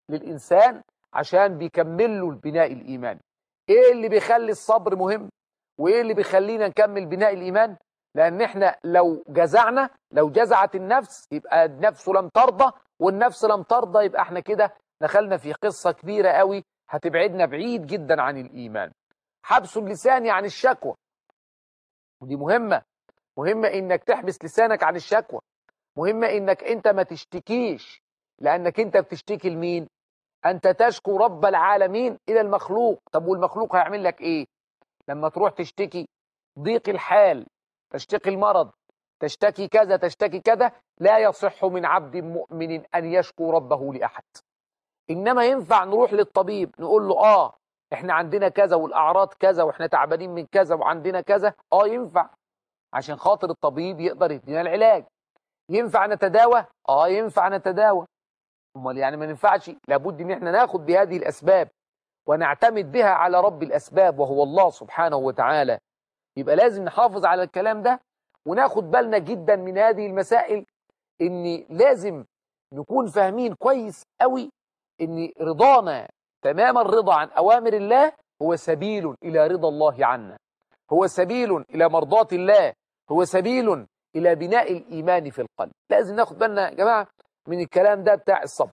للإنسان عشان بيكمل له البناء الإيماني إيه اللي بيخلي الصبر مهم وإيه اللي بيخلينا نكمل بناء الإيمان لأن إحنا لو جزعنا لو جزعت النفس يبقى النفس لم ترضى والنفس لم ترضى يبقى إحنا كده دخلنا في قصة كبيرة قوي هتبعدنا بعيد جدا عن الإيمان حبس اللسان عن الشكوى ودي مهمة مهمة إنك تحبس لسانك عن الشكوى مهمة إنك أنت ما تشتكيش لأنك أنت بتشتكي لمين أنت تشكو رب العالمين إلى المخلوق طب والمخلوق هيعمل لك إيه لما تروح تشتكي ضيق الحال تشتكي المرض تشتكي كذا تشتكي كذا لا يصح من عبد مؤمن أن يشكو ربه لأحد إنما ينفع نروح للطبيب نقول له آه إحنا عندنا كذا والأعراض كذا وإحنا تعبانين من كذا وعندنا كذا آه ينفع عشان خاطر الطبيب يقدر يدينا العلاج ينفع نتداوى اه ينفع نتداوى امال يعني ما ينفعش لابد ان احنا ناخد بهذه الاسباب ونعتمد بها على رب الاسباب وهو الله سبحانه وتعالى يبقى لازم نحافظ على الكلام ده وناخد بالنا جدا من هذه المسائل ان لازم نكون فاهمين كويس قوي ان رضانا تمام الرضا عن اوامر الله هو سبيل الى رضا الله عنا هو سبيل الى مرضاه الله هو سبيل الى بناء الايمان في القلب لازم ناخد بالنا يا جماعه من الكلام ده بتاع الصبر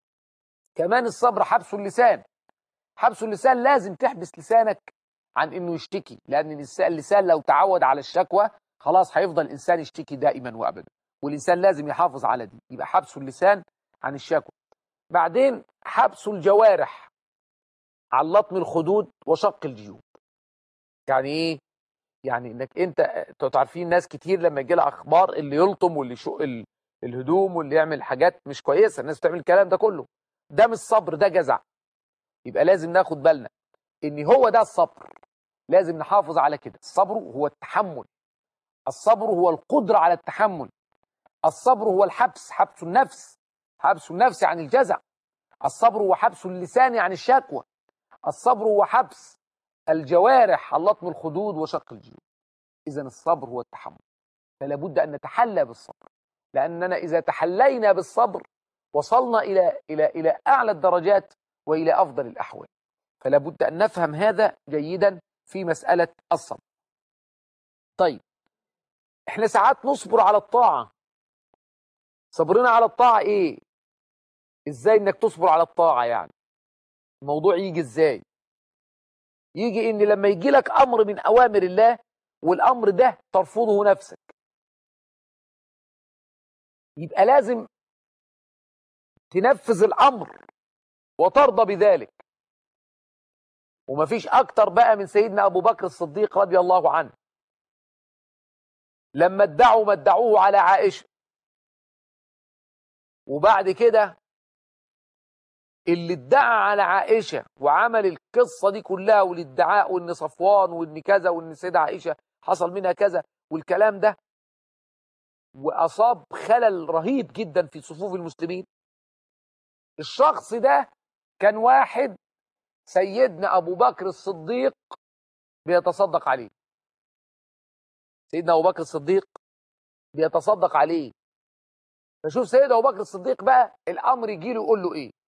كمان الصبر حبس اللسان حبس اللسان لازم تحبس لسانك عن انه يشتكي لان اللسان لو تعود على الشكوى خلاص هيفضل الانسان يشتكي دائما وابدا والانسان لازم يحافظ على دي يبقى حبس اللسان عن الشكوى بعدين حبس الجوارح عن لطم الخدود وشق الجيوب يعني ايه يعني انك انت انتوا عارفين ناس كتير لما يجي لها اخبار اللي يلطم واللي يشق الهدوم واللي يعمل حاجات مش كويسه الناس بتعمل الكلام ده كله ده مش صبر ده جزع يبقى لازم ناخد بالنا ان هو ده الصبر لازم نحافظ على كده الصبر هو التحمل الصبر هو القدرة على التحمل الصبر هو الحبس حبس النفس حبس النفس عن الجزع الصبر هو حبس اللسان عن الشكوى الصبر هو حبس الجوارح عن لطم الخدود وشق الجيوب إذا الصبر هو التحمل فلا بد أن نتحلى بالصبر لأننا إذا تحلينا بالصبر وصلنا إلى إلى إلى أعلى الدرجات وإلى أفضل الأحوال فلا بد أن نفهم هذا جيدا في مسألة الصبر طيب احنا ساعات نصبر على الطاعة صبرنا على الطاعة ايه ازاي انك تصبر على الطاعة يعني الموضوع يجي ازاي يجي ان لما يجي لك امر من اوامر الله والامر ده ترفضه نفسك يبقى لازم تنفذ الامر وترضى بذلك ومفيش اكتر بقى من سيدنا ابو بكر الصديق رضي الله عنه لما ادعوا ما ادعوه على عائشه وبعد كده اللي ادعى على عائشة وعمل القصة دي كلها والادعاء وان صفوان وان كذا وان سيدة عائشة حصل منها كذا والكلام ده وأصاب خلل رهيب جدا في صفوف المسلمين الشخص ده كان واحد سيدنا أبو بكر الصديق بيتصدق عليه سيدنا أبو بكر الصديق بيتصدق عليه فشوف سيدنا أبو بكر الصديق بقى الأمر يجي له يقول له إيه